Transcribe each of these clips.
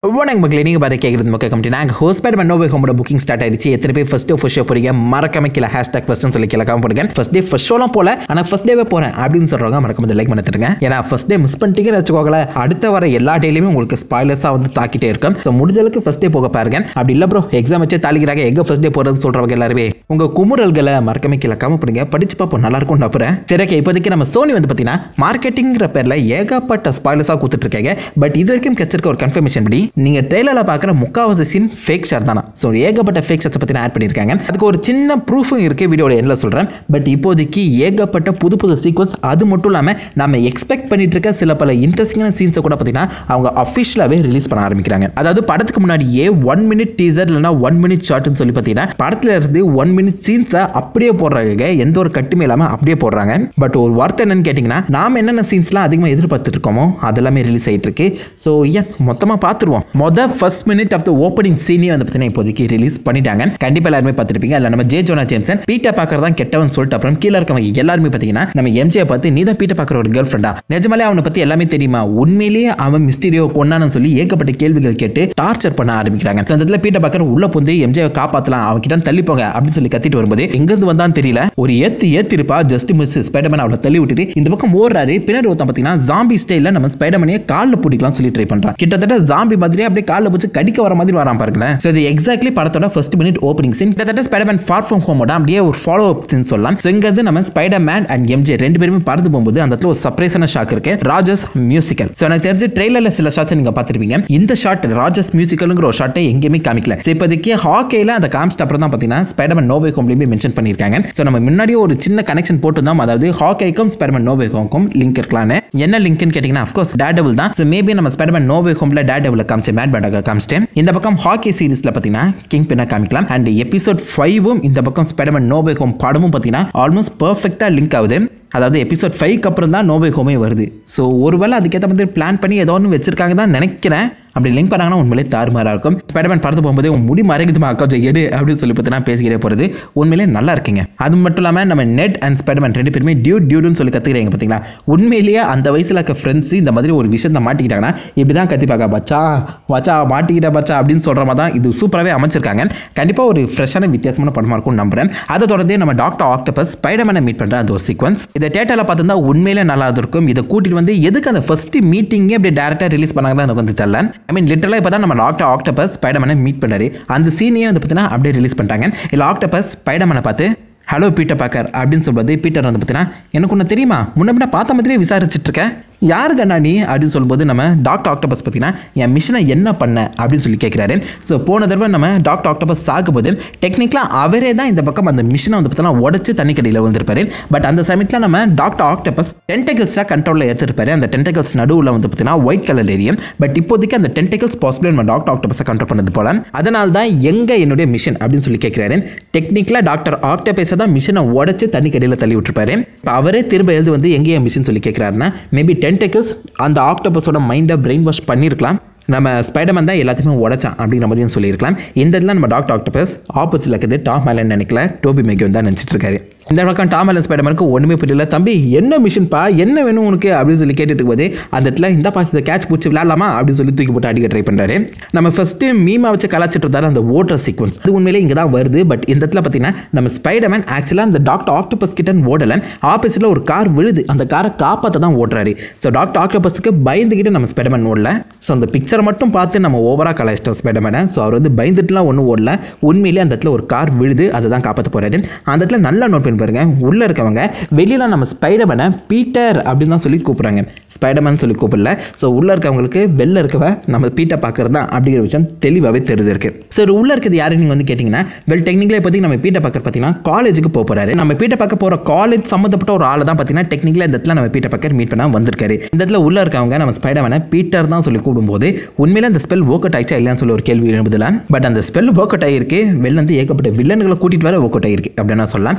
வணக்கம் மக்களே நீங்கள் பாரு கேட்குறது மக்கள் கமிட்டி நாங்கள் ஹோஸ்பேட் மன்னோபே ஹோமோட புக்கிங் ஸ்டார்ட் ஆயிடுச்சு எத்தனை பேர் ஃபர்ஸ்ட் டே ஃபர்ஸ்ட் ஷோ போறீங்க மறக்காம கீழே ஹேஷ்டாக் ஃபர்ஸ்ட்னு சொல்லி கிளக்காம போடுங்க ஃபர்ஸ்ட் டே ஃபர்ஸ்ட் ஷோலாம் போல ஆனால் ஃபர்ஸ்ட் டேவே போகிறேன் அப்படின்னு சொல்கிறவங்க மறக்காம லைக் பண்ண தருங்க ஏன்னா ஃபர்ஸ்ட் டே மிஸ் பண்ணிட்டீங்கன்னு வச்சுக்கோங்களேன் அடுத்த வர எல்லா டேலையுமே உங்களுக்கு ஸ்பாய்லர்ஸாக வந்து தாக்கிட்டே இருக்கும் ஸோ முடிஞ்ச அளவுக்கு ஃபர்ஸ்ட் டே போக பாருங்க அப்படி இல்லை ப்ரோ எக்ஸாம் வச்சு தாளிக்கிறாங்க எங்கே ஃபர்ஸ்ட் டே போகிறதுன்னு சொல்கிறவங்க எல்லாருமே உங்கள் குமுறல்களை மறக்காம கிளக்காம போடுங்க படிச்சு பார்ப்போம் நல்லா இருக்கும் நம்புறேன் சரி okay, இப்போதைக்கு நம்ம சோனி வந்து பார்த்தீங்கன்னா மார்க்கெட்டிங்கிற பேரில் ஏகப்பட்ட ஸ்பாய்லர்ஸாக கொடுத்துட்டு இருக்காங்க பட் இது வரைக்கும் கிடைச்சிருக்க ஒரு கன்ஃபர்மேஷன் படி நீங்கள் ட்ரெயிலரில் பார்க்குற முக்காவாசி சீன் ஃபேக் ஷாட் தானா ஸோ ஏகப்பட்ட ஃபேக் ஷாட்ஸை பற்றி ஆட் பண்ணியிருக்காங்க அதுக்கு ஒரு சின்ன ப்ரூஃபும் இருக்குது வீடியோட எண்ணில் சொல்கிறேன் பட் இப்போதைக்கு ஏகப்பட்ட புது புது சீக்வன்ஸ் அது மட்டும் இல்லாமல் நம்ம எக்ஸ்பெக்ட் பண்ணிட்டு இருக்க சில பல இன்ட்ரெஸ்டிங்கான சீன்ஸை கூட பார்த்தீங்கன்னா அவங்க அஃபிஷியலாகவே ரிலீஸ் பண்ண ஆரம்பிக்கிறாங்க அதாவது படத்துக்கு முன்னாடியே ஒன் மினிட் டீசர் இல்லைனா ஒன் மினிட் ஷார்ட்னு சொல்லி பார்த்தீங்கன்னா படத்தில் இருந்து ஒன் மினிட் சீன்ஸை அப்படியே போடுறாங்க எந்த ஒரு கட்டுமே இல்லாமல் அப்படியே போடுறாங்க பட் ஒரு வார்த்தை என்னன்னு கேட்டிங்கன்னா நாம் என்னென்ன சீன்ஸ்லாம் அதிகமாக எதிர்பார்த்துட்டு இருக்கோமோ அதெல்லாமே ரிலீஸ் ஆகிட்டு இருக்கு ஸோ ஏன் மொத்தமாக பார்த்துருவோம் மொதல் first minute of the opening சீனே வந்து பார்த்தீங்கன்னா இப்போதைக்கு ரிலீஸ் பண்ணிட்டாங்க கண்டிப்பாக எல்லாருமே பார்த்துருப்பீங்க அதில் நம்ம ஜே ஜோனா ஜேம்சன் பீட்டர் பார்க்கறது தான் கெட்டவன் சொல்லிட்டு அப்புறம் கீழே இருக்கவங்க எல்லாருமே பார்த்தீங்கன்னா நம்ம எம்ஜியை பார்த்து நீ தான் பீட்டர் பார்க்குற ஒரு கேர்ள் ஃப்ரெண்டா நிஜமாலே அவனை பற்றி எல்லாமே தெரியுமா உண்மையிலேயே அவன் மிஸ்டீரியோ கொண்டான்னு சொல்லி ஏகப்பட்ட கேள்விகள் கேட்டு டார்ச்சர் பண்ண ஆரம்பிக்கிறாங்க அந்த இடத்துல பீட்டர் பார்க்குற உள்ள புந்து எம்ஜியை காப்பாற்றலாம் அவன் கிட்ட தள்ளி போங்க அப்படின்னு சொல்லி கத்திட்டு வரும்போது எங்கேருந்து வந்தான்னு தெரியல ஒரு ஏத்து ஏத்து இருப்பா ஜஸ்ட் மிஸ் ஸ்பைடர்மேன் அவளை தள்ளி விட்டுட்டு இந்த பக்கம் ஓடுறாரு பின்னாடி ஒருத்தன் பார்த்தீங்கன்னா ஜாம்பி ஸ்டைலில் நம்ம ஸ்பைடர்மேனையே காலில் பிடிக்கலாம் சொல்லி ட்ரை பண்ணுறான் கிட்டத்தட்ட ஜாம்பி மாதிரியே அப்படியே காலில் பிடிச்சி கடிக்க வர மாதிரி வரான் பாருங்களேன் ஸோ இது எக்ஸாக்ட்லி படத்தோட ஃபர்ஸ்ட் மினிட் ஓப்பனிங் சீன் கிட்டத்தட்ட ஸ்பைடர்மேன் ஃபார் ஃப்ரம் ஹோமோட அப்படியே ஒரு ஃபாலோ அப் சீன் சொல்லலாம் ஸோ இங்கிறது நம்ம ஸ்பைடர்மேன் அண்ட் எம்ஜே ரெண்டு பேருமே பறந்து போகும்போது அந்த இடத்துல ஒரு சர்ப்ரைஸான ஷாக் இருக்கு ராஜஸ் மியூசிக்கல் ஸோ எனக்கு தெரிஞ்சு ட்ரெயிலர்ல சில ஷாட்ஸ் நீங்க பார்த்துருப்பீங்க இந்த ஷாட் ராஜஸ் மியூசிக்கலுங்கிற ஒரு ஷாட்டை எங்கேயுமே காமிக்கல ஸோ இப்போதைக்கு ஹாக்கேல அந்த காமிச்சிட்ட அப்புறம் தான் பார்த்தீங்கன்னா ஸ்பைடர்மேன் நோவே ஹோம்லையுமே மென்ஷன் பண்ணியிருக்காங்க ஸோ நம்ம முன்னாடியே ஒரு சின்ன கனெக்ஷன் போட்டுருந்தோம் அதாவது ஹாக்கேக்கும் ஸ்பைடர்மேன் நோவே ஹோம்க்கும் லிங்க் இருக்கலான்னு என்ன லிங்க்னு கேட்டிங்கன்னா அஃப்கோர்ஸ் டேடபிள் தான் ஸோ மேபி நம்ம ஸ்பைடர்மேன் நோவே ஹோம்ல டேடபிள் காமிச்சு மேட் பேடாக காமிச்சிட்டேன் இந்த பக்கம் ஹாக்கி சீரிஸ்ல பார்த்தீங்கன்னா கிங் பின்னா காமிக்கலாம் அண்ட் எபிசோட் ஃபைவும் இந்த பக்கம் ஸ்பைடர்மேன் நோவே ஹோம் படமும் பார்த்தீங்கன்னா ஆல்மோஸ்ட் பர்ஃபெக்டாக லிங்க் ஆகுது அதாவது எபிசோட் ஃபைவ்க்கு அப்புறம் தான் நோவே ஹோமே வருது ஸோ ஒருவேளை அதுக்கேற்ற மாதிரி பிளான் பண்ணி ஏதோ ஒன்று வச்சிருக்காங்க தான் நினைக்கிறேன் அப்படி லிங்க் பண்ணாங்கன்னா உண்மையிலே தாறுமாறாக இருக்கும் ஸ்பைடர்மேன் பறந்து போகும்போது உன் முடி மறைக்குதுமா கொஞ்சம் எடு அப்படின்னு சொல்லி பார்த்தீங்கன்னா பேசிக்கிட்டே போகிறது உண்மையிலே நல்லா இருக்குங்க அது மட்டும் இல்லாமல் நம்ம நெட் அண்ட் ஸ்பைடர்மேன் ரெண்டு பேருமே டியூட் டியூடுன்னு சொல்லி கற்றுக்கிறீங்க பார்த்தீங்களா உண்மையிலேயே அந்த வயசில் இருக்க ஃப்ரெண்ட்ஸ் இந்த மாதிரி ஒரு விஷயத்தை மாட்டிக்கிட்டாங்கன்னா இப்படி தான் கத்திப்பாக்கா பச்சா பச்சா மாட்டிக்கிட்ட பச்சா அப்படின்னு சொல்கிற மாதிரி தான் இது சூப்பராகவே அமைச்சிருக்காங்க கண்டிப்பாக ஒரு ஃப்ரெஷ்ஷான வித்தியாசமான படமாக இருக்கும்னு நம்புறேன் அதை தொடர்ந்து நம்ம டாக்டர் ஆக்டபஸ் ஸ்பைடர்மேனை மீட் பண்ணுற அந்த ஒரு சீக்வன்ஸ் இதை தேட்டரில் பார்த்துருந்தா உண்மையிலே நல்லா இருக்கும் இதை கூட்டிட்டு வந்து எதுக்கு அந்த ஃபர்ஸ்ட் மீட்டிங்கே அப்படி டேரெக்டாக ரிலீஸ் பண்ணாங்க எனக்கு வந்து தெரியல ஐ மீன் லிட்டரலாக இப்போ தான் நம்ம டாக்டர் ஆக்டபஸ் ஸ்பைடர்மேனை மீட் பண்ணாரு அந்த சீனையே வந்து பார்த்தீங்கன்னா அப்படியே ரிலீஸ் பண்ணிட்டாங்க இல்லை ஆக்டபஸ் ஸ்பைடர்மேனை பார்த்து ஹலோ பீட்டர் பாக்கர் அப்படின்னு சொல்லும்போது பீட்டர் வந்து பார்த்தீங்கன்னா எனக்கு ஒன்று தெரியுமா முன்ன பின்ன பார்த்த மாதிரியே விசாரிச்சுட்டு இருக்கேன் யாரு கண்ணா நீ அப்படின்னு சொல்லும்போது நம்ம டாக்டர் ஆக்டோபஸ் பார்த்தீங்கன்னா என் மிஷனை என்ன பண்ண அப்படின்னு சொல்லி கேட்குறாரு ஸோ போன தடவை நம்ம டாக்டர் ஆக்டோபஸ் சாகும்போது டெக்னிக்கலாக அவரே தான் இந்த பக்கம் அந்த மிஷனை வந்து பார்த்தீங்கன்னா உடச்சு தண்ணிக்கடியில் வந்திருப்பாரு பட் அந்த சமயத்தில் நம்ம டாக்டர் ஆக்டோபஸ் டென்டெகல்ஸ்லாம் கண்ட்ரோலில் எடுத்துருப்பாரு அந்த டென்டெகல்ஸ் நடுவில் வந்து பார்த்தீங்கன்னா ஒயிட் கலர் ஏரியம் பட் இப்போதைக்கு அந்த டென்டெகல்ஸ் பாசிபிள் நம்ம டாக்டர் ஆக்டோபஸை கண்ட்ரோல் பண்ணது போல அதனால தான் எங்கே என்னுடைய மிஷன் அப்படின்னு சொல்லி கேட்குறாரு டெக்னிக்கலாக டாக்டர் ஆக்டோபஸை தான் மிஷனை உடச்சு தண்ணிக்கடியில் தள்ளி விட்டுருப்பாரு இப்போ அவரே திரும்ப எழுது வந்து எங்கே என் மிஷன் சொல்லி கேட்குறாருன்னா மேபி டென்டெகல்ஸ் அந்த ஆக்டோபஸோட மைண்டை பிரெயின் வாஷ் பண்ணியிருக்கலாம் நம்ம ஸ்பைடர்மேன் தான் எல்லாத்தையுமே உடைச்சான் அப்படிங்கிற மாதிரியும் சொல்லியிருக்கலாம் இந்த இடத்துல நம்ம டாக்டர் ஆக்டோபஸ் ஆப்போசிட்டில் இருக்குது டாம் மேலன் நினைக்கல டோபி மேகன் தான் நினச்சிட்டு இருக்காரு இந்த பக்கம் டாம் மேலன் ஸ்பைடர்மேனுக்கு ஒன்றுமே புரியல தம்பி என்ன மிஷின்ப்பா என்ன வேணும் உனக்கு அப்படின்னு சொல்லி கேட்டுட்டு இருக்கும்போது அந்த இடத்துல இந்தப்பா இந்த கேட்ச் பிடிச்சி விளையாடலாமா அப்படின்னு சொல்லி தூக்கி போட்டு அடிக்க ட்ரை பண்ணுறாரு நம்ம ஃபஸ்ட்டு மீமா வச்சு கலாச்சிட்டு இருந்தாரு அந்த ஓட்டர் சீக்வன்ஸ் அது உண்மையிலே இங்கே தான் வருது பட் இந்த இடத்துல பார்த்தீங்கன்னா நம்ம ஸ்பைடர்மேன் ஆக்சுவலாக அந்த டாக்டர் ஆக்டோபஸ் கிட்ட ஓடலை ஆப்போசிட்டில் ஒரு கார் விழுது அந்த காரை காப்பாற்ற தான் ஓட்டுறாரு ஸோ டாக்டர் ஆக்டோபஸ்க்கு பயந்துக்கிட்டு நம்ம ஸ்பைடர்மேன் ஓடல ஸோ அந்த பிக்சரை மட்டும் பார்த்து நம்ம ஓவராக கலாச்சிட்டோம் ஸ்பைடர்மேனை ஸோ அவர் வந்து பயந்துட்டுலாம் ஒன்றும் ஓடல உண்மையிலே அந்த இடத்துல ஒரு கார் விழுது அதை தான் காப்பாற்ற போகிறாரு அந்த இடத்துல நல்லா நோட் பண்ணி பாருங்க உள்ளே இருக்கவங்க வெளியில் நம்ம ஸ்பைடர்மேனை பீட்டர் அப்படின்னு தான் சொல்லி கூப்பிட்றாங்க ஸ்பைடர்மேன் சொல்லி கூப்பிடல ஸோ உள்ளே இருக்கவங்களுக்கு வெளில இருக்கவ நம்ம பீட்டர் பார்க்கறது தான் அப்படிங்கிற விஷயம் தெளிவாகவே தெரிஞ்சு இருக்கு சரி உள்ளே இருக்கிறது யாரு நீங்கள் வந்து கேட்டிங்கன்னா வெல் டெக்னிக்கலாக இப்போதைக்கு நம்ம பீட்டர் பார்க்கர் பார்த்தீங்கன்னா காலேஜுக்கு போக போகிறாரு நம்ம பீட்டர் பார்க்க போகிற காலேஜ் சம்மந்தப்பட்ட ஒரு ஆள் தான் பார்த்தீங்கன்னா டெக்னிக்கலாக இந்த இடத்துல நம்ம பீட்டர் பார்க்கர் மீட் பண்ண வந்திருக்காரு இந்த இடத்துல உள்ளே இருக்கவங்க நம்ம ஸ்பைடர்மேனை பீட்டர் தான் சொல்லி கூப்பிடும்போது உண்மையில அந்த ஸ்பெல் ஒர்க் அவுட் ஆயிடுச்சா இல்லையான்னு சொல்லி ஒரு கேள்வி எழுதுல பட் அந்த ஸ்பெல் ஒர்க் அவுட் ஆகிருக்கு வெளில இருந்து ஏகப்பட்ட வில்லன்களை கூட்டிட்டு வர ஒர்க் அவுட் ஆகிருக்கு அப்படின்னு சொல்லலாம் அதையுமே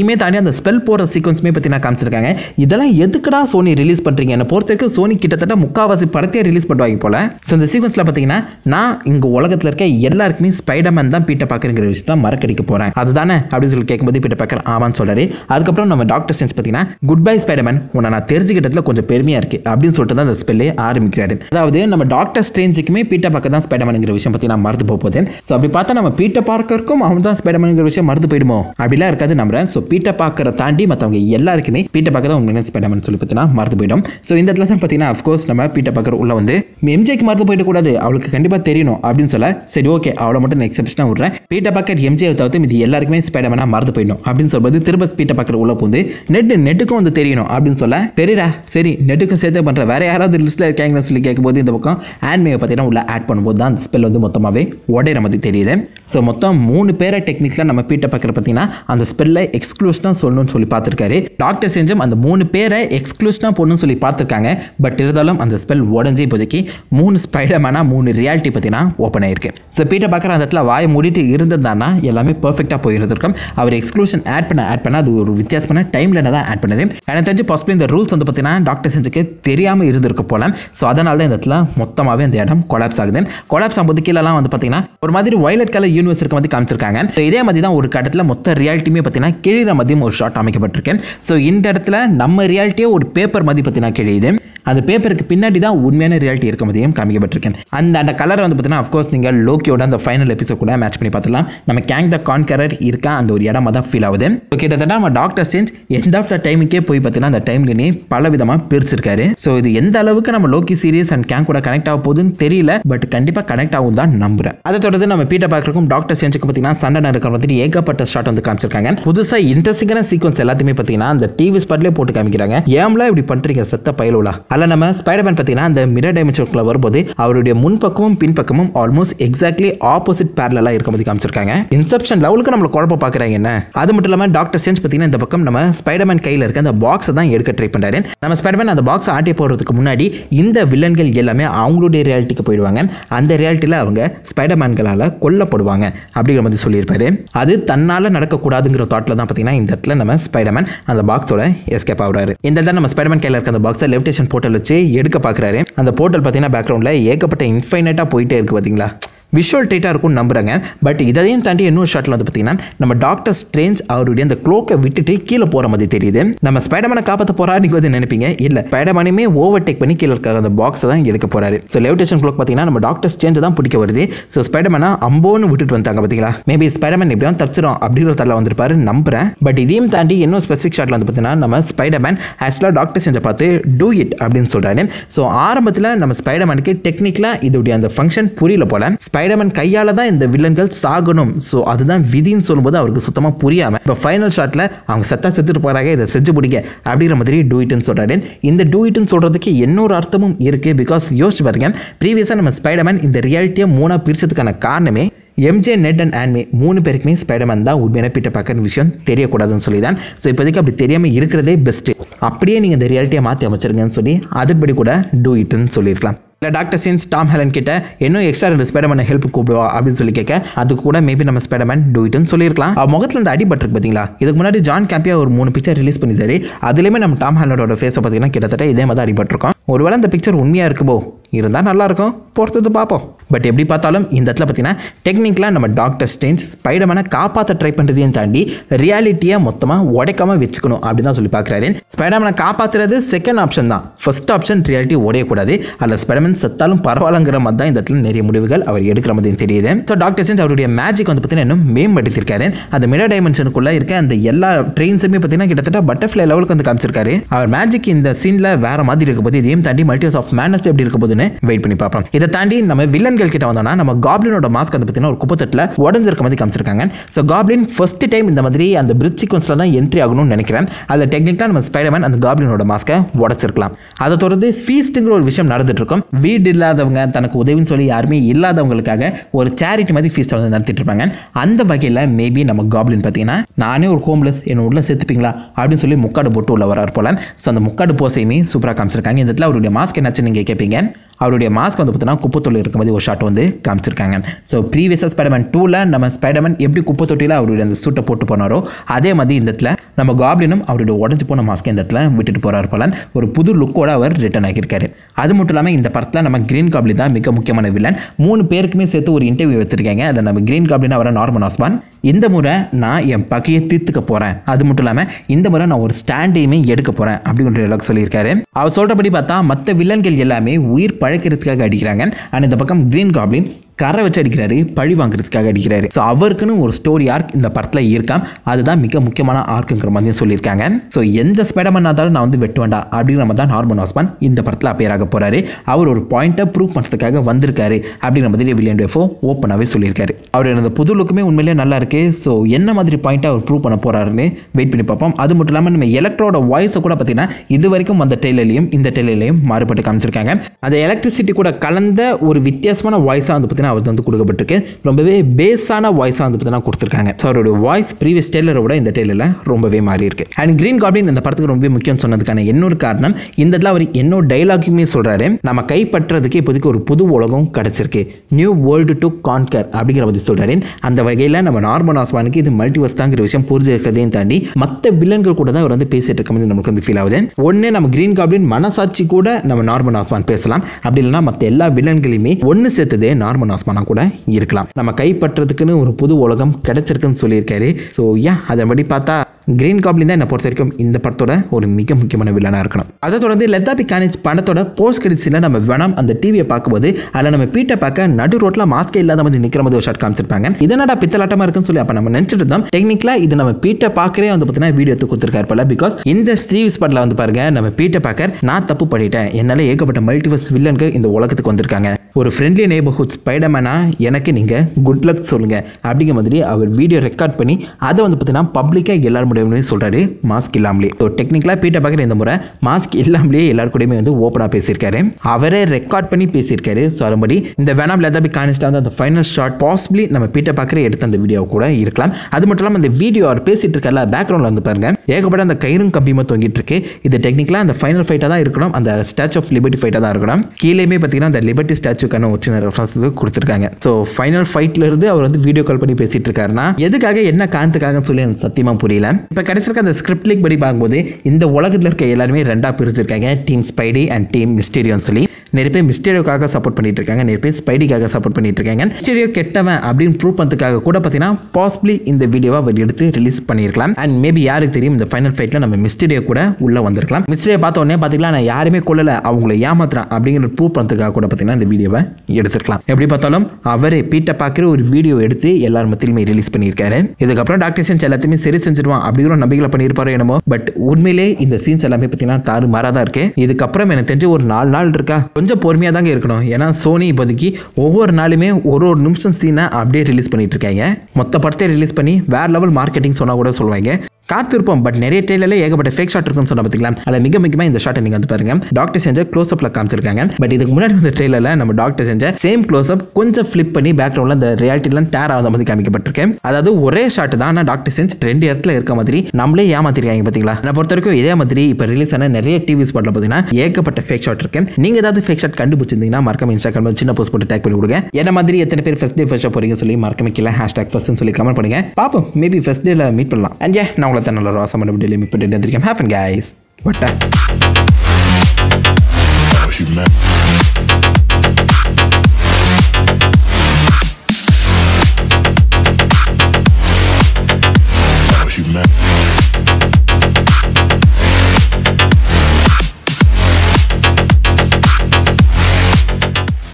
இதையுமே தாண்டி அந்த ஸ்பெல் போகிற சீக்வன்ஸுமே பார்த்தீங்கன்னா காமிச்சிருக்காங்க இதெல்லாம் எதுக்குடா சோனி ரிலீஸ் பண்ணுறீங்க என்னை பொறுத்த வரைக்கும் சோனி கிட்டத்தட்ட முக்காவாசி படத்தையே ரிலீஸ் பண்ணுவாங்க போல ஸோ இந்த சீக்வன்ஸில் பார்த்தீங்கன்னா நான் இங்கே உலகத்தில் இருக்க எல்லாருக்குமே ஸ்பைடர்மேன் தான் பீட்டர் பார்க்குறங்கிற விஷயத்தை மறக்கடிக்க போகிறேன் அதுதானே அப்படின்னு சொல்லி கேட்கும்போது பீட்டர் பார்க்கர் ஆமான்னு சொல்றாரு அதுக்கப்புறம் நம்ம டாக்டர் சென்ஸ் பார்த்தீங்கன்னா குட் பை ஸ்பைடர்மேன் உன்னை நான் தெரிஞ்சுக்கிட்டதுல கொஞ்சம் பெருமையாக இருக்குது அப்படின்னு சொல்லிட்டு தான் அந்த ஸ்பெல்லே ஆரம்பிக்கிறாரு அதாவது நம்ம டாக்டர் ஸ்ட்ரேஞ்சுக்குமே பீட்டர் பார்க்க தான் ஸ்பைடர்மேனுங்கிற விஷயம் பற்றி நான் மறந்து போக போதேன் ஸோ அப்படி பார்த்தா நம்ம பீட்டர் பார்க்கருக்கும் அவன் தான் ஸ்பைடர்மேனுங்கிற விஷயம் மறந்து போயிடுமோ அப்படிலாம் இருக்காது நம்புறேன் ஸோ பீட்டர் பார்க்கற தாண்டி மற்றவங்க எல்லாருக்குமே பீட்டர் பார்க்க தான் உண்மையான ஸ்பைடர்மேன் சொல்லி பார்த்தீங்கன்னா மறந்து போயிடும் ஸோ இந்த இடத்துல தான் பார்த்தீங்கன்னா அஃப்கோர்ஸ் நம்ம பீட்டர் பார்க்கர் உள்ள வந்து எம்ஜேக்கு மறந்து போயிடக்கூடாது அவளுக்கு கண்டிப்பாக தெரியணும் அப்படின்னு சொல்ல சரி ஓகே அவளை மட்டும் நான் எக்ஸப்ஷனாக விட்றேன் பீட்டர் பார்க்கர் எம்ஜே தவிர்த்து இது எல்லாருக்குமே ஸ்பைடர்மேனாக மறந்து போயிடும் அப்படின்னு சொல்லும்போது திரும்ப பீட்டர் பார்க்கர் உள்ள போந்து நெட் நெட்டுக்கும் வந்து தெரியணும் அப்படின்னு சொல்ல தெரியுடா சரி நெட்டுக்கும் சேர்த்து பண்ணுற வேற யாராவது லிஸ்ட்டில் இருக்காங்கன்னு சொல்லி கேட்கும்போது இந்த பக்கம் ஆன்மையை பார்த்தீங்கன்னா உள்ள ஆட் பண்ணும்போது தான் அந்த ஸ்பெல் வந்து மொத்தமாகவே உடையிற மாதிரி தெரியுது ஸோ மொத்தம் மூணு பேரை டெக்னிக்கில் நம்ம பீட்டர் பார்க்கற பார்த்தீங்கன்னா அந்த ஸ்பெல்லை எக்ஸ்க்ளூஷனாக சொல்லணும்னு சொல்லி பார்த்துருக்காரு டாக்டர் செஞ்சும் அந்த மூணு பேரை எக்ஸ்க்ளூஷனாக போடணும்னு சொல்லி பார்த்துருக்காங்க பட் இருந்தாலும் அந்த ஸ்பெல் உடஞ்சி இப்போதைக்கு மூணு ஸ்பைடர்மேனாக மூணு ரியாலிட்டி பார்த்தீங்கன்னா ஓப்பன் ஆயிருக்கு ஸோ பீட்டர் பார்க்குற அந்த இடத்துல வாயை மூடிட்டு இருந்ததுதானா எல்லாமே பர்ஃபெக்டாக போயிருந்திருக்கும் அவர் எக்ஸ்க்ளூஷன் ஆட் பண்ண ஆட் பண்ண அது ஒரு வித்தியாசமான டைமில் தான் ஆட் பண்ணது எனக்கு தெரிஞ்சு பாசிபிள் இந்த ரூல்ஸ் வந்து பார்த்தீங்கன்னா டாக்டர் செஞ்சுக்கு தெரியாமல் இருந்திருக்க போல ஸோ அதனால தான் இந்த இடத்துல மொத்தமாகவே அந்த இடம் கொலாப்ஸ் ஆகுது கொலாப்ஸ் ஆகும்போது கீழெல்லாம் வந்து பார்த்தீங்கன்னா ஒரு மாதிரி வயலட் கலர் யூனிவர்ஸ் இருக்க மாதிரி காமிச்சிருக்காங்க ஸோ இதே மாதிரி தான் ஒரு கட்டத்தில் மொத்த ரியாலிட்டியுமே பார்த்தீங்கன்னா கிழிற மதியம் ஒரு ஷாட் அமைக்கப்பட்டிருக்கு ஸோ இந்த இடத்துல நம்ம ரியாலிட்டியே ஒரு பேப்பர் மாதிரி பார்த்தீங்கன்னா கிழியுது அந்த பேப்பருக்கு பின்னாடி தான் உண்மையான ரியாலிட்டி இருக்க மாதிரியும் காமிக்கப்பட்டிருக்கேன் அந்த அந்த கலர் வந்து பார்த்தீங்கன்னா அஃப்கோர்ஸ் நீங்கள் லோக்கியோட அந்த ஃபைனல் எபிசோட் கூட மேட்ச் பண்ணி பார்த்துலாம் நம்ம கேங் த கான்கரர் இருக்க அந்த ஒரு இடமா தான் ஃபீல் ஆகுது ஸோ கிட்டத்தட்ட நம்ம டாக்டர் சேஞ்ச் எந்த ஆஃப் த டைமுக்கே போய் பார்த்தீங்கன்னா அந்த டைம்லேயே பல விதமாக பிரிச்சிருக்காரு ஸோ இது எந்த அளவுக்கு நம்ம லோக்கி சீரியஸ் அண்ட் கேங் கூட கனெக்ட் ஆக போகுதுன்னு தெரியல பட் கண்டிப்பாக கனெக்ட் ஆகும் தான் நம்புறேன் அதை தொடர்ந்து நம்ம பீட்டர் பார்க்கறக்கும் டாக்டர் சேஞ்சுக்கு பார்த்தீங்கன்னா சண்டை நடக்கிற மாதிரி ஏகப்பட்ட ஷாட் வந்து காமிச்சிருக்காங்க புதுசாக இன்ட்ரெஸ்டிங்கான சீக்வன்ஸ் எல்லாத்தையுமே பார்த்தீங்கன்னா அந்த டிவி ஸ்பாட்லேயே போட்டு காமிக்கிறாங்க ஏம்லாம் இப்படி பண்ணுறீங்க செத்த பயலுலா அல்ல நம்ம ஸ்பைடர்மேன் பார்த்தீங்கன்னா அந்த மிரர் டைமென்ஷனுக்குள்ள வரும்போது அவருடைய முன்பக்கமும் பின்பக்கமும் ஆல்மோஸ்ட் எக்ஸாக்ட்லி ஆப்போசிட் பேரலாக இருக்க மாதிரி காமிச்சிருக்காங்க இன்செப்ஷன் லெவலுக்கு நம்மளை குழப்ப பார்க்குறாங்க என்ன அது மட்டும் இல்லாமல் டாக்டர் சேஞ்ச் பார்த்தீங்கன்னா இந்த பக்கம் நம்ம ஸ்பைடர்மேன் கையில் இருக்க அந்த பாக்ஸை தான் எடுக்க ட்ரை பண்ணுறாரு நம்ம ஸ்பைடர்மேன் அந்த பாக்ஸ் ஆட்டி போடுறதுக்கு முன்னாடி இந்த வில்லன்கள் எல்லாமே அவங்களுடைய ரியாலிட்டிக்கு போயிடுவாங்க அந்த ரியாலிட்டியில் அவங்க ஸ்பைடர்மேன்களால் கொல்லப்படுவாங்க அப்படிங்கிற மாதிரி சொல்லியிருப்பாரு அது தன்னால் நடக்கக்கூடாதுங்கிற தாட்டில் தான் பார்த்தீங்கன்னா இந்த இடத்துல நம்ம ஸ்பைடர்மேன் அந்த பாக்ஸோட எஸ்கேப் ஆகுறாரு இந்த இடத்துல நம்ம ஸ்பைடர்மேன் கையில் இருக்க அந்த பாக்ஸை லெவிடேஷன் போர்ட்டல் வச்சு எடுக்க பார்க்குறாரு அந்த போர்ட்டல் பார்த்தீங்கன்னா பேக்ரவுண்டில் ஏகப்பட்ட இன்ஃபைனட்டாக போயிட்டே இருக்கு பார்த்தீங்களா விஷுவல் டைட்டாக இருக்கும்னு நம்புறாங்க பட் இதையும் தாண்டி இன்னொரு ஷாட்டில் வந்து பார்த்தீங்கன்னா நம்ம டாக்டர் ஸ்ட்ரேஞ்ச் அவருடைய அந்த க்ளோக்கை விட்டுட்டு கீழே போகிற மாதிரி தெரியுது நம்ம ஸ்பைடர்மேனை காப்பாற்ற போறா நீங்கள் வந்து நினைப்பீங்க இல்லை ஸ்பைடர்மேனையுமே ஓவர் டேக் பண்ணி கீழே இருக்க அந்த பாக்ஸை தான் எடுக்க போறாரு ஸோ லெவிடேஷன் க்ளோக் பார்த்தீங்கன்னா நம்ம டாக்டர் ஸ்ட்ரேஞ்ச் தான் பிடிக்க வருது ஸோ ஸ்பைடர்மேனை அம்போன்னு விட்டுட்டு வந்தாங்க பார்த்தீங்களா மேபி ஸ்பைடர்மேன் எப்படியும் தப்பிச்சிடும் அப்படிங்கிற தரல வந்திருப்பாரு நம்புறேன் பட் இதையும் தாண்டி இன்னும் ஸ்பெசிஃபிக் ஷாட்டில் வந்து பார்த்தீங்கன்னா நம்ம ஸ்பைடர்மேன் ஆக்சுவலாக டாக்டர் செஞ்சை பார்த்து டூ இட் அப்படின்னு சொல்றாரு ஸோ ஆரம்பத்தில் நம்ம ஸ்பைடர்மேனுக்கு டெக்னிக்கலாக இதோடைய அந்த ஃபங்க்ஷன் புரியல போல ஸ்பைடர்மேன் கையால் தான் இந்த வில்லன்கள் சாகணும் ஸோ அதுதான் விதின்னு சொல்லும்போது அவருக்கு சுத்தமாக புரியாமல் இப்போ ஃபைனல் ஷாட்டில் அவங்க செத்தா செத்துட்டு போகிறாங்க இதை செஞ்சு பிடிக்க அப்படிங்கிற மாதிரி டூ இட்னு சொல்கிறாரு இந்த டூ இட்னு சொல்கிறதுக்கு இன்னொரு அர்த்தமும் இருக்குது பிகாஸ் யோசிச்சு பாருங்க ப்ரீவியஸாக நம்ம ஸ்பைடர்மேன் இந்த ரியாலிட்டியை மூணாக பிரிச்சதுக்கான காரணமே எம்ஜே நெட் அண்ட் ஆன்மே மூணு பேருக்குமே ஸ்பைடர்மேன் தான் உண்மையான பீட்டர் பார்க்கற விஷயம் தெரியக்கூடாதுன்னு சொல்லி தான் ஸோ இப்போதைக்கு அப்படி தெரியாமல் இருக்கிறதே பெஸ்ட்டு அப்படியே நீங்கள் இந்த ரியாலிட்டியை மாற்றி அமைச்சிருங்கன்னு சொல்லி அதுபடி கூட டூ இட்னு சொல்லியிருக்கலாம் இல்லை டாக்டர் சீன்ஸ் டாம் ஹெலன் கிட்ட இன்னும் எக்ஸ்ட்ரா ரெண்டு ஸ்பைடர்மேனை ஹெல்ப் கூப்பிடுவா அப்படின்னு சொல்லி கேட்க அதுக்கு கூட மேபி நம்ம ஸ்பைடர்மேன் டூ இட்னு சொல்லியிருக்கலாம் அவ முகத்தில் இந்த அடிபட்டிருக்கு பார்த்தீங்களா இதுக்கு முன்னாடி ஜான் கேம்பியா ஒரு மூணு பிக்சர் ரிலீஸ் பண்ணியிருந்தாரு அதுலேயுமே நம்ம டாம் ஹெலனோட ஃபேஸை பார்த்தீங்கன்னா கிட்டத்தட்ட இதே மாதிரி தான் அடிபட்டிருக்கோம் ஒருவேளை இந்த பிக்சர் உண்மையாக இருக்குமோ இருந்தால் நல்லாயிருக்கும் பொறுத்தது பார்ப்போம் பட் எப்படி பார்த்தாலும் இந்த இடத்துல பார்த்தீங்கன்னா டெக்னிக்கலாக நம்ம டாக்டர் ஸ்டேன்ஸ் ஸ்பைடர்மேனை காப்பாற்ற ட்ரை பண்ணுறதையும் தாண்டி ரியாலிட்டியை மொத்தமாக உடைக்காம வச்சுக்கணும் அப்படின்னு தான் சொல்லி பார்க்குறாரு ஸ்பைடர்மேனை காப்பாற்றுறது செகண்ட் ஆப்ஷன் தான் ஃபர்ஸ்ட் ஆப்ஷன் ரியாலிட்டி உடையக்கூடாது அதில் ஸ்பைடர்மேன் செத்தாலும் பரவாயில்லங்கிற மாதிரி தான் இந்த இடத்துல நிறைய முடிவுகள் அவர் எடுக்கிற மாதிரி தெரியுது ஸோ டாக்டர் ஸ்டேன்ஸ் அவருடைய மேஜிக் வந்து பார்த்தீங்கன்னா இன்னும் மேம்படுத்தியிருக்காரு அந்த மிரர் டைமென்ஷனுக்குள்ளே இருக்க அந்த எல்லா ட்ரெயின்ஸுமே பார்த்தீங்கன்னா கிட்டத்தட்ட பட்டர்ஃப்ளை லெவலுக்கு வந்து காமிச்சிருக்காரு அவர் மேஜிக் இந்த சீனில் வேற மாதிரி இருக்க போது இதையும் தாண்டி மல்டிவர்ஸ் ஆஃப் மேனஸ் எப்படி இருக்க போதுன்னு வெயிட் பண்ணி பார்ப்போம் இதை தாண்டி நம்ம வில்லன்கள் கிட்ட வந்தோம்னா நம்ம காப்ளினோட மாஸ்க் வந்து பார்த்தீங்கன்னா ஒரு குப்பத்தட்டில் உடஞ்சிருக்க மாதிரி காமிச்சிருக்காங்க ஸோ காப்ளின் ஃபர்ஸ்ட் டைம் இந்த மாதிரி அந்த பிரிட்ஜ் சீக்வன்ஸில் தான் என்ட்ரி ஆகணும்னு நினைக்கிறேன் அதில் டெக்னிக்கலாக நம்ம ஸ்பைடர்மேன் அந்த காப்ளினோட மாஸ்க்கை உடச்சிருக்கலாம் அதை தொடர்ந்து ஃபீஸ்ட்டுங்கிற ஒரு விஷயம் நடந்துட்டு இருக்கும் வீடு இல்லாதவங்க தனக்கு உதவின்னு சொல்லி யாருமே இல்லாதவங்களுக்காக ஒரு சேரிட்டி மாதிரி ஃபீஸ்ட்டை வந்து நடத்திட்டு இருப்பாங்க அந்த வகையில் மேபி நம்ம காப்ளின் பார்த்தீங்கன்னா நானே ஒரு ஹோம்லெஸ் என்ன உள்ள சேர்த்துப்பீங்களா அப்படின்னு சொல்லி முக்காடு போட்டு உள்ள வரார் போல ஸோ அந்த முக்காடு போசையுமே சூப்பராக காமிச்சிருக்காங்க இந்த இடத்துல அவருடைய மாஸ்க் என்னாச்சு நீங்கள் கேட்பீங்க அவருடைய மாஸ்க் வந்து பார்த்தீங்கன்னா குப்பை தொழில் இருக்கும் போது ஒரு ஷாட் வந்து காமிச்சிருக்காங்க ஸோ ப்ரீவியஸாக ஸ்பைடர்மேன் டூவில் நம்ம ஸ்பைடர்மேன் எப்படி குப்பை தொட்டியில் அவருடைய அந்த சூட்டை போட்டு போனாரோ அதே மாதிரி இந்த இடத்துல நம்ம காப்ளினும் அவருடைய உடஞ்சி போன மாஸ்க் இந்த இடத்துல விட்டுட்டு போறாரு போல ஒரு புது லுக்கோட அவர் ரிட்டர்ன் ஆகியிருக்காரு அது மட்டும் இல்லாமல் இந்த படத்தில் நம்ம கிரீன் காப்ளி தான் மிக முக்கியமான வில்லன் மூணு பேருக்குமே சேர்த்து ஒரு இன்டர்வியூ வச்சிருக்காங்க அதில் நம்ம கிரீன் காப்ளின் அவரை நார்மன் ஆஸ்மான் இந்த முறை நான் என் பகையை தீர்த்துக்க போகிறேன் அது மட்டும் இல்லாமல் இந்த முறை நான் ஒரு ஸ்டாண்டையுமே எடுக்க போகிறேன் அப்படின்ற அளவுக்கு சொல்லியிருக்காரு அவர் சொல்கிறபடி பார்த்தா மற்ற வில்லன்கள் எல்லாமே உயிர் பழக்கிறதுக்காக அடிக்கிறாங்க ஆனால் இந்த பக்கம் கிரீன் காப்ளின் கரை வச்சு அடிக்கிறாரு பழி வாங்குறதுக்காக அடிக்கிறாரு ஸோ அவருக்குன்னு ஒரு ஸ்டோரி ஆர்க் இந்த படத்தில் இருக்காம் அதுதான் மிக முக்கியமான ஆர்க்குங்கிற மாதிரி சொல்லியிருக்காங்க ஸோ எந்த ஸ்பைடர்மேன் இருந்தாலும் நான் வந்து வெட்டு வேண்டாம் அப்படிங்கிற மாதிரி தான் நார்மன் ஹாஸ்பான் இந்த படத்தில் அப்பேர் ஆக போறாரு அவர் ஒரு பாயிண்ட்டை ப்ரூவ் பண்ணுறதுக்காக வந்திருக்காரு அப்படிங்கிற மாதிரி வில்லியன் டெஃபோ ஓப்பனாகவே சொல்லியிருக்காரு அவர் அந்த புது லுக்குமே உண்மையிலேயே நல்லா இருக்கு ஸோ என்ன மாதிரி பாயிண்ட்டை அவர் ப்ரூவ் பண்ண போறாருன்னு வெயிட் பண்ணி பார்ப்போம் அது மட்டும் இல்லாமல் நம்ம எலக்ட்ரோட வாய்ஸை கூட பார்த்தீங்கன்னா இது வரைக்கும் அந்த டெய்லர்லையும் இந்த டெய்லர்லையும் மாறுபட்டு காமிச்சிருக்காங்க அந்த எலக்ட்ரிசிட்டி கூட கலந்த ஒரு வித்தியாசமான வாய்ஸாக வந்து பார்த்தீங்கன்னா அவர் வந்து கொடுக்கப்பட்டிருக்கு ரொம்பவே பேஸான வாய்ஸாக வந்து பார்த்தீங்கன்னா கொடுத்துருக்காங்க ஸோ அவருடைய வாய்ஸ் ப்ரீவியஸ் டெய்லரை விட இந்த டெய்லரில் ரொம்பவே மாறி இருக்கு அண்ட் கிரீன் காப்ளின் இந்த படத்துக்கு ரொம்பவே முக்கியம் சொன்னதுக்கான இன்னொரு காரணம் இந்த இடத்துல அவர் என்னோட டைலாக்குமே சொல்கிறாரு நம்ம கைப்பற்றுறதுக்கு இப்போதைக்கு ஒரு புது உலகம் கிடச்சிருக்கு நியூ வேர்ல்டு டு கான்கர் அப்படிங்கிற மாதிரி சொல்கிறாரு அந்த வகையில் நம்ம நார்மன் ஆஸ்மானுக்கு இது மல்டிவர்ஸ் தாங்கிற விஷயம் புரிஞ்சிருக்கிறதையும் தாண்டி மற்ற வில்லன்கள் கூட தான் அவர் வந்து பேசிட்டு இருக்க மாதிரி நமக்கு வந்து ஃபீல் ஆகுது ஒன்று நம்ம கிரீன் காப்ளின் மனசாட்சி கூட நம்ம நார்மன் ஆஸ்மான் பேசலாம் அப்படி இல்லைன்னா மற்ற எல்லா வில்லன்களையுமே ஒன்று சேர்த்ததே நார்மன் ஆஸ்மானா கூட இருக்கலாம் நம்ம கைப்பற்றதுக்குன்னு ஒரு புது உலகம் கிடைச்சிருக்குன்னு சொல்லியிருக்காரு ஸோ ஏன் அதன்படி பார்த்தா கிரீன் காப்ளின் தான் என்னை பொறுத்த வரைக்கும் இந்த படத்தோட ஒரு மிக முக்கியமான வில்லனாக இருக்கணும் அதை தொடர்ந்து லெத்தாபி கானிச் படத்தோட போஸ்ட் கிரெடிட்ஸில் நம்ம வேணாம் அந்த டிவியை பார்க்கும்போது அதில் நம்ம பீட்டை பார்க்க நடு ரோட்டில் மாஸ்கே இல்லாத மாதிரி நிற்கிற மாதிரி ஒரு ஷாட் காமிச்சிருப்பாங்க இதனடா பித்தலாட்டமாக இருக்குன்னு சொல்லி அப்போ நம்ம நினச்சிட்டு இருந்தோம் டெக்னிக்கலாக இது நம்ம பீட்டை பார்க்கறே வந்து பார்த்தீங்கன்னா வீடியோ எடுத்து கொடுத்துருக்காரு போல பிகாஸ் இந்த ஸ்டீவ்ஸ் படத்தில் வந்து பாருங்க நம்ம பீட்டை பார்க்க நான் தப்பு பண்ணிட்டேன் என்னால் ஏகப்பட்ட மல்டிவர்ஸ் வில்லன்கள் இந்த உலகத்துக்கு வந்திருக்காங்க ஒரு ஃப்ரெண்ட்லி நெய்பர்ஹுட் ஸ்பைடர்மேனா எனக்கு நீங்கள் குட் லக் சொல்லுங்க அப்படிங்கிற மாதிரி அவர் வீடியோ ரெக்கார்ட் பண்ணி அதை வந்து பார்த்தீங்கன்னா பப்ளிக்காக எல்லாரும் முடியும்னு சொல்கிறாரு மாஸ்க் இல்லாமலே ஸோ டெக்னிக்கலாக பீட்டர் பார்க்குற இந்த முறை மாஸ்க் இல்லாமலே எல்லாரு கூடயுமே வந்து ஓப்பனாக பேசியிருக்காரு அவரே ரெக்கார்ட் பண்ணி பேசியிருக்காரு ஸோ அதுபடி இந்த வேணாம் லெதாபி கானிஸ்டா வந்து அந்த ஃபைனல் ஷாட் பாசிபிளி நம்ம பீட்டர் பார்க்குற எடுத்த அந்த வீடியோ கூட இருக்கலாம் அது மட்டும் இல்லாமல் அந்த வீடியோ அவர் பேசிட்டு இருக்கல பேக்ரவுண்டில் வந்து பாருங்க ஏகப்பட்ட அந்த கயிறும் கம்பியுமா தொங்கிட்டு இருக்கு இது டெக்னிக்கலாக அந்த ஃபைனல் ஃபைட்டாக தான் இருக்கணும் அந்த ஸ்டாச்சு ஆஃப் லிபர்ட்டி ஃபைட்டாக தான் இருக்கணும் கீழேயுமே பார்த்தீங்கன்னா அந்த லிபர்ட்டி ஸ்டாச்சுக்கான ஒரு சின்ன ரெஃபரன்ஸ் கொடுத்துருக்காங்க ஸோ ஃபைனல் ஃபைட்ல இருந்து அவர் வந்து வீடியோ கால் பண்ணி பேசிட்டு இருக்காருன்னா எதுக்காக என்ன காரணத்துக்காகன்னு சொல்லி எனக்கு சத்தியமா புரியல இப்போ கடைசியில் அந்த ஸ்கிரிப்ட் லீக் படி பார்க்கும்போது இந்த உலகத்தில் இருக்க எல்லாருமே ரெண்டாக பிரிச்சிருக்காங்க டீம் ஸ்பைடி அண்ட் டீம் மிஸ்டீரியோன்னு சொல்லி நிறைய பேர் மிஸ்டீரியோக்காக சப்போர்ட் பண்ணிட்டு இருக்காங்க நிறைய பேர் ஸ்பைடிக்காக சப்போர்ட் பண்ணிட்டு இருக்காங்க மிஸ்டீரியோ கெட்டவன் அப்படின்னு ப்ரூவ் பண்ணுறதுக்காக கூட பார்த்தீங்கன்னா பாசிபிளி இந்த வீடியோவை அவர் எடுத்து ரிலீஸ் பண்ணியிருக்கலாம் அண்ட் மேபி யாருக்கு தெரியும் இந்த ஃபைனல் ஃபைட்டில் நம்ம மிஸ்டீரியோ கூட உள்ள வந்திருக்கலாம் மிஸ்டீரியோ பார்த்த உடனே பார்த்தீங்களா நான் யாருமே கொல்லலை அவங்கள ஏமாத்துறேன் அப்படிங்கிற ப்ரூவ் பண்ணுறதுக்காக கூட பார்த்தீங்கன்னா இந்த வீடியோவை எடுத்துருக்கலாம் எப்படி பார்த்தாலும் அவரே பீட்டை பார்க்குற ஒரு வீடியோ எடுத்து எல்லார் மத்தியிலுமே ரிலீஸ் பண்ணியிருக்காரு இதுக்கப்புறம் டாக்டர் சென்ஸ் எல்லாத்தையுமே சரி செஞ்சிருவான் அப்படிங்கிற ஒரு நம்பிக்கையில் பண்ணியிருப்பாரோ என்னமோ பட் உண்மையிலே இந்த சீன்ஸ் எல்லாமே பார்த்தீங்கன்னா தாறு மாறாக தான் இருக்கு இதுக்கப்புறம் எனக்கு தெரிஞ்ச ஒரு நாலு நாள் இருக்கா கொஞ்சம் பொறுமையாக தாங்க இருக்கணும் ஏன்னா சோனி இப்போதைக்கு ஒவ்வொரு நாளுமே ஒரு ஒரு நிமிஷம் சீனை அப்படியே ரிலீஸ் பண்ணிட்டு இருக்காங்க மொத்த படத்தை ரிலீஸ் பண்ணி வேற லெவல் மார்க்கெட்டிங் சொன்னால் கூட சொல்லுவாங்க காத்திருப்போம் பட் நிறைய டெய்லர்ல ஏகப்பட்ட ஃபேக் ஷாட் இருக்குன்னு சொன்ன பார்த்தீங்களா அதில் மிக முக்கியமாக இந்த ஷாட்டை நீங்கள் வந்து பாருங்க டாக்டர் செஞ்ச க்ளோஸ் அப்பில் காமிச்சிருக்காங்க பட் இதுக்கு முன்னாடி இந்த ட்ரெயிலரில் நம்ம டாக்டர் செஞ்ச சேம் க்ளோஸ் அப் கொஞ்சம் ஃப்ளிப் பண்ணி பேக்ரவுண்டில் அந்த ரியாலிட்டிலாம் டேர் ஆகாத மாதிரி காமிக்கப்பட்டிருக்கேன் அதாவது ஒரே ஷாட் தான் ஆனால் டாக்டர் செஞ்ச் ரெண்டு இடத்துல இருக்க மாதிரி நம்மளே ஏமாத்திருக்காங்க பார்த்தீங்களா நான் பொறுத்த வரைக்கும் இதே மாதிரி இப்போ ரிலீஸ் ஆன நிறைய டிவி ஸ்பாட்டில் பார்த்தீங்கன்னா ஏகப்பட்ட ஃபேக் ஷாட் இருக்கு நீங்கள் ஏதாவது ஃபேக் ஷாட் கண்டுபிடிச்சிருந்தீங்கன்னா மறக்காம இன்ஸ்டாகிராம் சின்ன போஸ்ட் போட்டு டேக் பண்ணி கொடுங்க என்ன மாதிரி எத்தனை பேர் ஃபர்ஸ்ட் டே ஃபர்ஸ்ட் போறீங்க சொல்லி மறக்காம கீழே ஹேஷ்டாக் ஃபர்ஸ்ட்னு சொல்லி கமெண்ட் பண்ணுங்க பார்ப்போம் மேபி ஃபர்ஸ்ட் டேல மீட் பண்ணலாம் அண்ட் ஏ நான் உங்களை தான் நல்ல ரோசம் டெய்லி மீட் பண்ணிட்டு இருந்திருக்கேன் ஹேப்பன் கைஸ் பட்டா